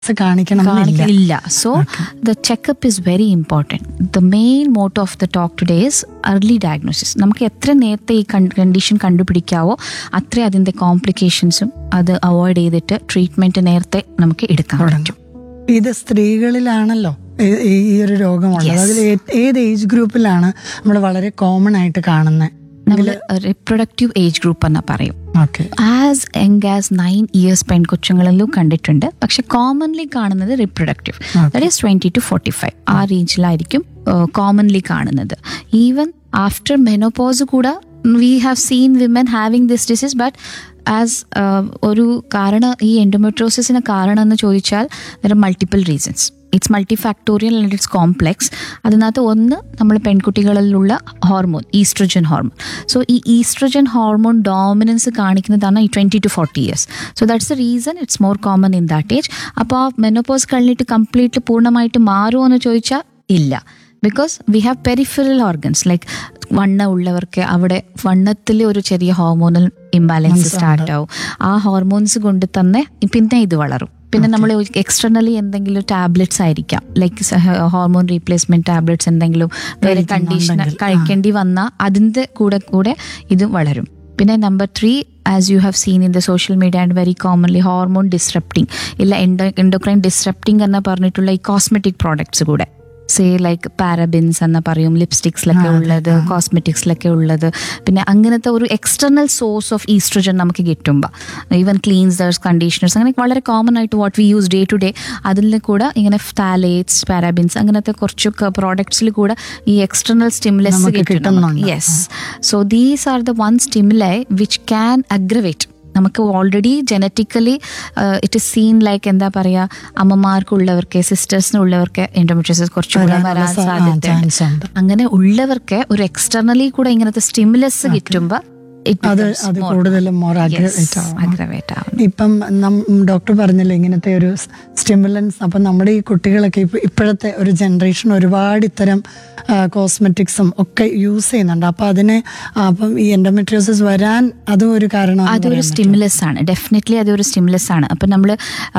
കാണിക്കണം എന്നില്ല. ഇല്ല so the checkup is very important the main motto of the talk today is early diagnosis നമുക്ക് എത്ര നേരത്തെ ഈ കണ്ടീഷൻ കണ്ടുപിടിക്കാവോ അത്ര അതിൻ്റെ കോംപ്ലിക്കേഷൻസും അത് അവോയ്ഡ് ചെയ്തിട്ട് ട്രീറ്റ്മെൻറ്റ് നേരത്തെ നമുക്ക് എടുക്കാൻ പറ്റും ഇത് സ്ത്രീകളിലാണല്ലോ ഈ- ഈ- ഈ ഒരു രോഗമുള്ളത് Yes. അതിൽ ഏ- ഏത് ഏജ് ഗ്രൂപ്പിലാണ് നമ്മൾ വളരെ കോമൺ ആയിട്ട് കാണുന്നത് നമ്മൾ റിപ്രൊഡക്റ്റീവ് ഏജ് ഗ്രൂപ്പ് എന്ന് പറയും okay as young as nine years പെൺകൊച്ചുങ്ങളിലും കണ്ടിട്ടുണ്ട് പക്ഷെ കോമൺലി കാണുന്നത് reproductive that is twenty to forty five ആ റേഞ്ചിലായിരിക്കും കോമൺലി കാണുന്നത് ഈവൻ ആഫ്റ്റർ മെനോപോസ് കൂടെ we have seen women having this disease but as ഒരു കാരണം ഈ എൻഡോമെട്രോസിന് കാരണം എന്ന് ചോദിച്ചാൽ there multiple reasons it's multi factorial and it's complex അതിനകത്ത് ഒന്ന് നമ്മൾ പെൺകുട്ടികളിലുള്ള ഹോർമോൺ ഈസ്ട്രജൻ ഹോർമോൺ സോ ഈ ഈസ്ട്രജൻ ഹോർമോൺ ഡോമിനൻസ് കാണിക്കുന്നതാണ് ഈ twenty two forty years so that's the reason it's more common in that age അപ്പോൾ ആ മെനോപോസ് കഴിഞ്ഞിട്ട് കംപ്ലീറ്റ്ലി പൂർണ്ണമായിട്ട് മാറുമോ എന്ന് ചോദിച്ചാൽ ഇല്ല because we have peripheral organs like വണ്ണ ഉള്ളവർക്ക് അവിടെ വണ്ണത്തിൽ ഒരു ചെറിയ ഹോർമോണൽ ഇംബാലൻസ് സ്റ്റാർട്ട് ആവും ആ ഹോർമോൺസ് കൊണ്ട് തന്നെ പിന്നെ ഇത് വളരും പിന്നെ നമ്മൾ എക്സ്റ്റർണലി എന്തെങ്കിലും ടാബ്ലറ്റ്സ് ആയിരിക്കാം ലൈക്ക് ഹോർമോൺ റീപ്ലേസ്മെന്റ് ടാബ്ലറ്റ്സ് എന്തെങ്കിലും വേറെ കണ്ടീഷൻ കഴിക്കേണ്ടി വന്നാൽ അതിൻ്റെ കൂടെ കൂടെ ഇത് വളരും പിന്നെ number three as you have seen in the social media and very commonly hormone disrupting ഇല്ല എൻഡോ എൻഡോക്രൈൻ ഡിസ്റപ്റ്റിംഗ് എന്ന് പറഞ്ഞിട്ടുള്ള ഈ കോസ്മെറ്റിക് പ്രോഡക്ട്സ് കൂടെ സേ ലൈക്ക് പാരബിൻസ് എന്ന് പറയും ലിപ്സ്റ്റിക്സിലൊക്കെ ഉള്ളത് കോസ്മെറ്റിക്സിലൊക്കെ ഉള്ളത് പിന്നെ അങ്ങനത്തെ ഒരു എക്സ്റ്റർണൽ സോഴ്സ് ഓഫ് ഈസ്ട്രജൻ നമുക്ക് കിട്ടുമ്പോൾ ഈവൻ ക്ലീൻസേഴ്സ് കണ്ടീഷണേഴ്സ് അങ്ങനെ വളരെ കോമൺ ആയിട്ട് what we use day to day അതിൽ കൂടെ ഇങ്ങനെ ഫാലേറ്റ്സ് പാരാബിൻസ് അങ്ങനത്തെ കുറച്ച് പ്രോഡക്ട്സിൽ കൂടെ ഈ എക്സ്റ്റർണൽ സ്റ്റിമുലസ് നമുക്ക് കിട്ടും കിട്ടുന്നുണ്ട്. Yes so these are the one stimuli which can aggravate നമുക്ക് already genetically it is seen like എന്താ പറയാ അമ്മമാർക്കുള്ളവർക്ക് സിസ്റ്റേഴ്സിനുള്ളവർക്ക് എൻഡോമെട്രിയോസിസ് കുറച്ചുകൂടെ വരാനുള്ള വരാൻ സാ- ആ, സാധ്യതയുണ്ട് chance ഉണ്ട്. അങ്ങനെ ഉള്ളവർക്ക് ഒരു എക്സ്റ്റർണലി കൂടെ ഇങ്ങനത്തെ സ്റ്റിമുലസ് കിട്ടുമ്പോ അത് അത് കൂടുതലും മോർ അഗ്രവേറ്റ് ആവും അഗ്രവേറ്റ് ആവും ഇപ്പം ഡോക്ടർ പറഞ്ഞല്ലോ ഇങ്ങനത്തെ ഒരു സ്റ്റിമുലൻസ് അപ്പം നമ്മുടെ ഈ കുട്ടികളൊക്കെ ഇപ്പൊ ഇപ്പോഴത്തെ ഒരു ജനറേഷൻ ഒരുപാട് ഇത്തരം കോസ്മെറ്റിക്സും ഒക്കെ യൂസ് ചെയ്യുന്നുണ്ട് അപ്പം അതിനെ ആ, അപ്പം ഈ എൻഡോമെട്രിയോസിസ് വരാൻ അതും ഒരു കാരണം അതൊരു സ്റ്റിമുലസ് ആണ് ഡെഫിനറ്റ്ലി അതൊരു സ്റ്റിമുലസ് ആണ് അപ്പം നമ്മൾ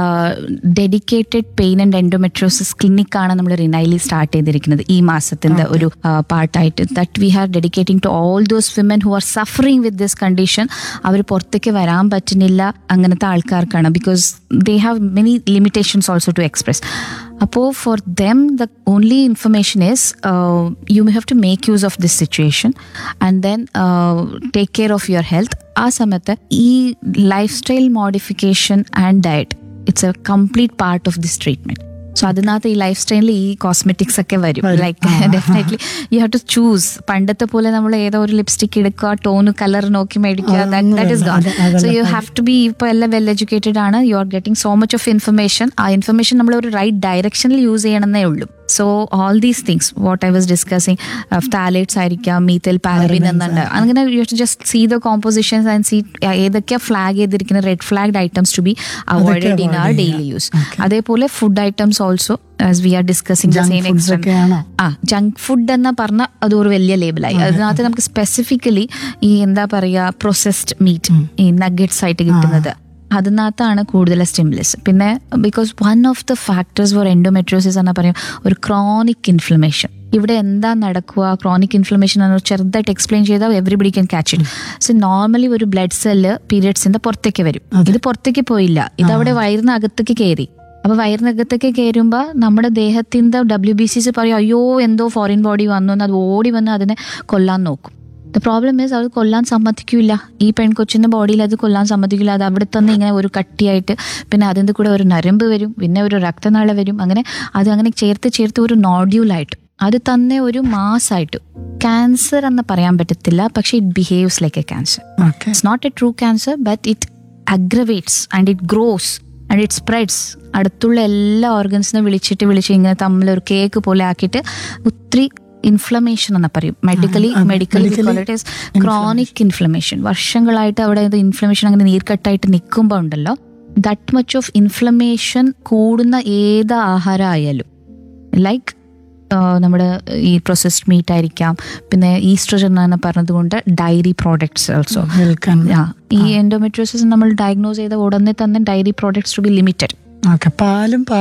dedicated pain and endometriosis clinic ആണ് നമ്മൾ റിനൈലി സ്റ്റാർട്ട് ചെയ്തിരിക്കുന്നത് ഈ മാസത്തിന്റെ ഒരു പാർട്ടായിട്ട് that we are dedicating to all those women who are suffering with this condition അവർ പുറത്തേക്ക് വരാൻ പറ്റുന്നില്ല അങ്ങനത്തെ ആൾക്കാർക്കാണ് because they have many limitations also to express അപ്പോൾ for them the only information is you may have to make use of this situation and then take care of your health ആ സമയത്ത് ഈ life style modification and diet it's a complete part of this treatment so അതിനകത്ത് ഈ life സ്റ്റൈലിൽ ഈ cosmetics ഒക്കെ വരും like definitely you have to choose പണ്ടത്തെ പോലെ നമ്മൾ ഏതോ ഒരു ലിപ്സ്റ്റിക് എടുക്കുക ടോണ് കളർ നോക്കി മേടിക്കുക that is gone so you have to be ഇപ്പോൾ എല്ലാം വെൽ എഡ്യൂക്കേറ്റഡ് ആണ് you are getting so much of information ആ ഇൻഫർമേഷൻ നമ്മൾ ഒരു റൈറ്റ് ഡയറക്ഷനിൽ യൂസ് ചെയ്യണമെന്നേ ഉള്ളൂ so all these things what I was discussing phthalates ആയിരിക്കാം മീത്തൽ പാരബിൻ എന്നുണ്ട് അങ്ങനെ you to just see the compositions and see ഏതൊക്കെയാ ഫ്ലാഗ് ചെയ്തിരിക്കുന്ന red flagged items to be avoided in our daily use അതേപോലെ food items also as we are discussing the Junk same foods ഒക്കെയാണോ? ആ junk food എന്ന് പറഞ്ഞ അത് ഒരു വലിയ ലേബിളായി അതിനകത്ത് നമുക്ക് സ്പെസിഫിക്കലി ഈ എന്താ പറയാ പ്രൊസസ്ഡ് മീറ്റ് ഈ നഗറ്റ്സ് ആയിട്ട് കിട്ടുന്നത് അതിനകത്താണ് കൂടുതൽ സ്റ്റിമുലസ് പിന്നെ because one of the factors for endometriosis എന്ന് പറയും ഒരു ക്രോണിക് ഇൻഫ്ലമേഷൻ ഇവിടെ എന്താ നടക്കുക ക്രോണിക് ഇൻഫ്ലമേഷൻ എന്ന് ചെറുതായിട്ട് എക്സ്പ്ലെയിൻ ചെയ്താൽ everybody can catch it so normally ഒരു ബ്ലഡ് സെല്ല് പീരിയഡ്സിന്റെ പുറത്തേക്ക് വരും ഇത് പുറത്തേക്ക് പോയില്ല ഇത് അവിടെ വയറിനകത്തേക്ക് കയറി അപ്പൊ വയറിനകത്തേക്ക് കയറുമ്പോൾ നമ്മുടെ ദേഹത്തിന്റെ ഡബ്ല്യു ബി സിസ് പറയും അയ്യോ എന്തോ ഫോറിൻ ബോഡി വന്നു എന്ന് അത് ഓടി വന്ന് അതിനെ കൊല്ലാൻ നോക്കും ദ പ്രോബ്ലം ഈസ് അത് കൊല്ലാൻ സമ്മതിക്കില്ല ഈ പെൺകൊച്ചിന്റെ ബോഡിയിൽ അത് കൊല്ലാൻ സമ്മതിക്കില്ല അത് അവിടെ തന്നെ ഇങ്ങനെ ഒരു കട്ടിയായിട്ട് പിന്നെ അതിൻ്റെ കൂടെ ഒരു നരമ്പ് വരും പിന്നെ ഒരു രക്തനാള വരും അങ്ങനെ അത് അങ്ങനെ ചേർത്ത് ചേർത്ത് ഒരു നോഡ്യൂളായിട്ട് അത് തന്നെ ഒരു മാസായിട്ട് ക്യാൻസർ എന്ന് പറയാൻ പറ്റത്തില്ല പക്ഷെ it behaves like a cancer okay it's not a true cancer but it aggravates and it grows and it spreads അടുത്തുള്ള എല്ലാ ഓർഗൻസിനെ വിളിച്ചിട്ട് വിളിച്ച് ഇങ്ങനെ തമ്മിൽ ഒരു കേക്ക് പോലെ ആക്കിയിട്ട് ഒത്തിരി ഇൻഫ്ലമേഷൻ എന്ന് പറയും മെഡിക്കലി ആ, മെഡിക്കലി medically ക്രോണിക് ഇൻഫ്ലമേഷൻ വർഷങ്ങളായിട്ട് അവിടെ ഇത് ഇൻഫ്ലമേഷൻ അങ്ങനെ നീർക്കെട്ടായിട്ട് നിൽക്കുമ്പോൾ ഉണ്ടല്ലോ ദറ്റ് മച്ച് ഓഫ് ഇൻഫ്ലമേഷൻ കൂടുന്ന ഏത് ആഹാരം ആയാലും ലൈക്ക് നമ്മുടെ ഈ പ്രൊസസ്ഡ് മീറ്റ് ആയിരിക്കാം പിന്നെ ഈസ്ട്രജൻ എന്ന് പറഞ്ഞതുകൊണ്ട് ഡയറി പ്രോഡക്ട്സ് ഓൾസോ മിൽക്ക് ഈ എൻഡോമെട്രോസിസ് നമ്മൾ ഡയഗ്നോസ് ചെയ്ത ഉടനെ തന്നെ dairy products to be limited okay പാലും